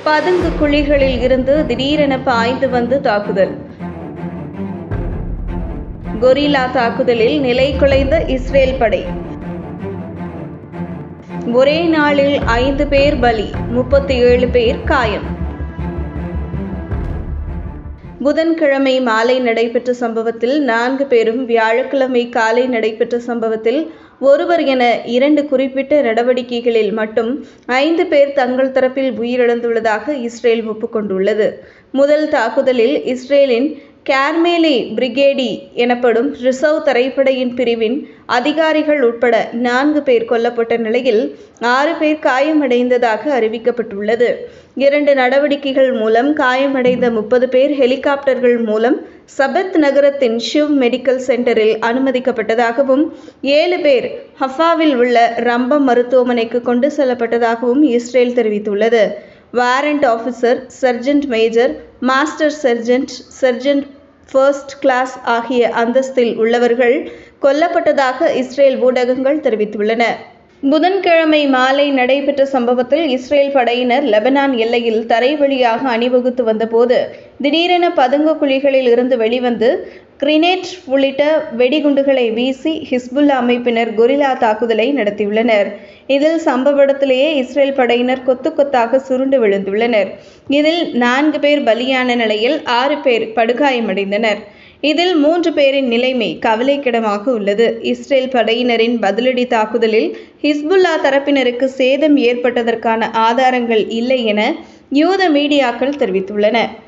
பதுங்கு குழிகளில் இருந்து திடீரென பாய்ந்து வந்து தாக்குதல் கொரில்லா தாக்குதலில் நிலை குலைந்த இஸ்ரேல் படை ஒரே நாளில் ஐந்து பேர் பலி முப்பத்தி ஏழு பேர் காயம் புதன்கிழமை மாலை நடைபெற்ற சம்பவத்தில் நான்கு பேரும் வியாழக்கிழமை காலை நடைபெற்ற சம்பவத்தில் ஒருவர் என இரண்டு குறிப்பிட்ட நடவடிக்கைகளில் மட்டும் ஐந்து பேர் தங்கள் தரப்பில் உயிரிழந்துள்ளதாக இஸ்ரேல் ஒப்புக்கொண்டுள்ளது முதல் தாக்குதலில் இஸ்ரேலின் கேர்மேலி பிரிகேடி எனப்படும் ரிசர்வ் தரைப்படையின் பிரிவின் அதிகாரிகள் உட்பட நான்கு பேர் கொல்லப்பட்ட நிலையில் ஆறு பேர் காயமடைந்ததாக அறிவிக்கப்பட்டுள்ளது இரண்டு நடவடிக்கைகள் மூலம் காயமடைந்த முப்பது பேர் ஹெலிகாப்டர்கள் மூலம் சபத் நகரத்தின் ஷிவ் மெடிக்கல் சென்டரில் அனுமதிக்கப்பட்டதாகவும் ஏழு பேர் ஹஃபாவில் உள்ள ரம்பம் மருத்துவமனைக்கு கொண்டு செல்லப்பட்டதாகவும் இஸ்ரேல் தெரிவித்துள்ளது warrant officer sergeant major master sergeant sergeant first class ஆகிய அந்தஸ்தில் உள்ளவர்கள் கொல்லப்பட்டதாக இஸ்ரேல் ஊடகங்கள் தெரிவித்துள்ளன புதன்கிழமை மாலை நடைபெற்ற சம்பவத்தில் இஸ்ரேல் படையினர் லெபனான் எல்லையில் தரை வழியாக அணிவகுத்து வந்தபோது திடீரென பதுங்கு குழிகளில் இருந்து வெளிவந்து கிரினேட் உள்ளிட்ட வெடிகுண்டுகளை வீசி ஹிஸ்புல்லா அமைப்பினர் கொரில்லா தாக்குதலை நடத்தியுள்ளனர் இதில் சம்பவ இடத்திலேயே இஸ்ரேல் படையினர் கொத்து கொத்தாக சுருண்டு விழுந்துள்ளனர் இதில் நான்கு பேர் பலியான நிலையில் ஆறு பேர் படுகாயமடைந்தனர் இதில் மூன்று பேரின் நிலைமை கவலைக்கிடமாக உள்ளது இஸ்ரேல் படையினரின் பதிலடி தாக்குதலில் ஹிஸ்புல்லா தரப்பினருக்கு சேதம் ஏற்பட்டதற்கான ஆதாரங்கள் இல்லை என யூத மீடியாக்கள் தெரிவித்துள்ளன